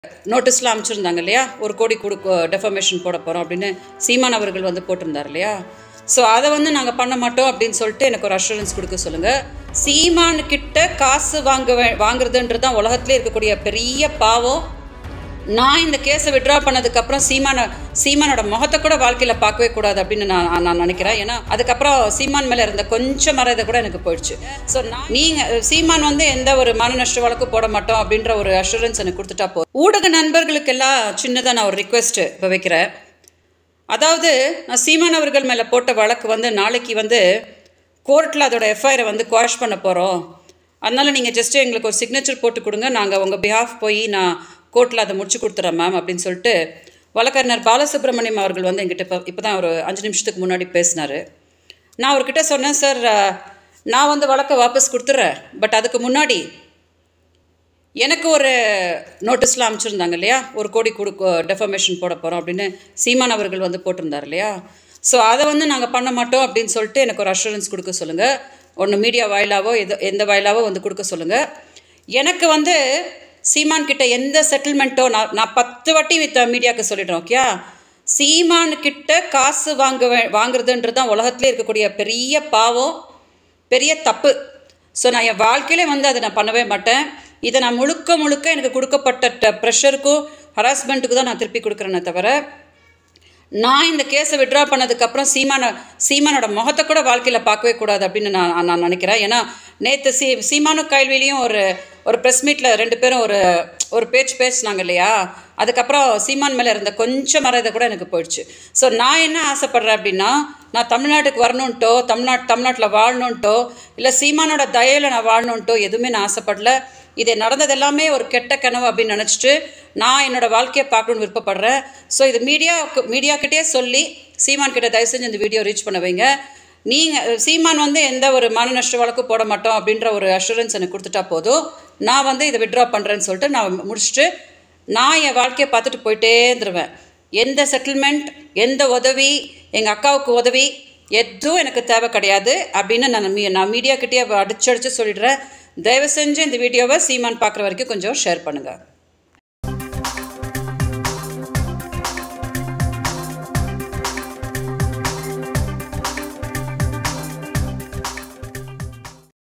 நோட்டீஸ்லாம் அனுப்பிச்சிருந்தாங்க இல்லையா ஒரு கோடி கொடுக்க டெஃபர்மேஷன் போட போகிறோம் அப்படின்னு சீமான் அவர்கள் வந்து போட்டிருந்தார் இல்லையா ஸோ அதை வந்து நாங்கள் பண்ண மாட்டோம் அப்படின்னு சொல்லிட்டு எனக்கு ஒரு அஷூரன்ஸ் கொடுக்க சொல்லுங்கள் சீமான் கிட்ட காசு வாங்க வே- வாங்குறதுன்றது தான் உலகத்திலே இருக்கக்கூடிய பெரிய பாவம் நான் இந்த கேஸை விட்ரா பண்ணதுக்கப்புறம் சீமான சீமானோட முகத்தை கூட வாழ்க்கையில் பார்க்கவே கூடாது அப்படின்னு நான் நான் நினைக்கிறேன் ஏன்னா அதுக்கப்புறம் சீமான் மேலே இருந்த கொஞ்சம் மரியாதை கூட எனக்கு போயிடுச்சு ஸோ நான் நீங்கள் சீமான் வந்து எந்த ஒரு மான நஷ்ட வழக்கும் போட மாட்டோம் அப்படின்ற ஒரு அஷூரன்ஸ் எனக்கு கொடுத்துட்டா போதும் ஊடக நண்பர்களுக்கெல்லாம் சின்னதாக நான் ஒரு ரிக்வெஸ்ட் இப்போ வைக்கிறேன் அதாவது நான் சீமான் அவர்கள் மேலே போட்ட வழக்கு வந்து நாளைக்கு வந்து கோர்ட்டில் அதோட எஃப்ஐஆரை வந்து குவாஷ் பண்ண போகிறோம் அதனால் நீங்கள் ஜஸ்ட்டு எங்களுக்கு ஒரு சிக்னேச்சர் போட்டு கொடுங்க நாங்கள் உங்கள் பிஹாஃப் போய் நான் கோர்ட்டில் அதை முடிச்சு கொடுத்துறேன் மேம் அப்படின்னு சொல்லிட்டு வழக்கறிஞர் பாலசுப்ரமணியம் அவர்கள் வந்து எங்கிட்ட இப்போ இப்போ தான் ஒரு அஞ்சு நிமிஷத்துக்கு முன்னாடி பேசினார் நான் அவர்கிட்ட சொன்னேன் சார் நான் வந்து வழக்கை வாபஸ் கொடுத்துட்றேன் பட் அதுக்கு முன்னாடி எனக்கு ஒரு நோட்டீஸ்லாம் அனுப்பிச்சிருந்தாங்க இல்லையா ஒரு கோடி கொடுக்க டெஃபர்மேஷன் போட போகிறோம் அப்படின்னு சீமான் அவர்கள் வந்து போட்டிருந்தார் இல்லையா ஸோ அதை வந்து நாங்கள் பண்ண மாட்டோம் அப்படின்னு சொல்லிட்டு எனக்கு ஒரு அஷூரன்ஸ் கொடுக்க சொல்லுங்கள் ஒன்று மீடியா வாயிலாவோ எது எந்த வாயிலாவோ வந்து கொடுக்க சொல்லுங்கள் எனக்கு வந்து சீமான் கிட்ட எந்த செட்டில்மெண்ட்டோ நான் நான் பத்து வாட்டி வித்த மீடியாவுக்கு சொல்லிடுறேன் ஓகே சீமான் கிட்ட காசு வாங்க வே- வாங்குறதுன்றது தான் உலகத்திலே இருக்கக்கூடிய பெரிய பாவம் பெரிய தப்பு ஸோ நான் என் வாழ்க்கையிலே வந்து அதை நான் பண்ணவே மாட்டேன் இதை நான் முழுக்க முழுக்க எனக்கு கொடுக்கப்பட்ட ப்ரெஷருக்கும் ஹராஸ்மெண்ட்டுக்கு தான் நான் திருப்பி கொடுக்குறேனே தவிர நான் இந்த கேஸை விட்ரா பண்ணதுக்கப்புறம் சீமான சீமானோட முகத்தை கூட வாழ்க்கையில் பார்க்கவே கூடாது அப்படின்னு நான் நான் நினைக்கிறேன் ஏன்னா நேற்று சீ சீமானு கைல்விலையும் ஒரு ஒரு ப்ரெஸ் மீட்டில் ரெண்டு பேரும் ஒரு ஒரு பேச்சு பேசினாங்க இல்லையா அதுக்கப்புறம் சீமான் மேலே இருந்த கொஞ்சம் மரியாதை கூட எனக்கு போயிடுச்சு ஸோ நான் என்ன ஆசைப்பட்றேன் அப்படின்னா நான் தமிழ்நாட்டுக்கு வரணுன்ட்டோ தமிழ்நாட்டு தமிழ்நாட்டில் வாழணுன்ட்டோ இல்லை சீமானோட தயவில் நான் வாழணுன்ட்டோ எதுவுமே நான் ஆசைப்படல இது நடந்தது எல்லாமே ஒரு கெட்ட கனவு அப்படின்னு நினச்சிட்டு நான் என்னோட வாழ்க்கையை பார்க்கணுன்னு விருப்பப்படுறேன் ஸோ இது மீடியாவுக்கு மீடியாக்கிட்டே சொல்லி சீமான் கிட்ட தயவு செஞ்சு இந்த வீடியோ ரீச் பண்ண வைங்க நீங்கள் சீமான் வந்து எந்த ஒரு மான நஷ்ட வழக்கும் போட மாட்டோம் அப்படின்ற ஒரு அஷூரன்ஸ் எனக்கு கொடுத்துட்டா போதும் நான் வந்து இதை விட்ரா பண்ணுறேன்னு சொல்லிட்டு நான் முடிச்சுட்டு நான் என் வாழ்க்கையை பார்த்துட்டு போயிட்டே இருந்துருவேன் எந்த செட்டில்மெண்ட் எந்த உதவி எங்கள் அக்காவுக்கு உதவி எதுவும் எனக்கு தேவை கிடையாது அப்படின்னு நான் மீ நான் மீடியாக்கிட்டே அடிச்சு அடிச்சு சொல்லிடுறேன் தயவு செஞ்சு இந்த வீடியோவை சீமான் பார்க்குற வரைக்கும் கொஞ்சம் ஷேர் பண்ணுங்கள்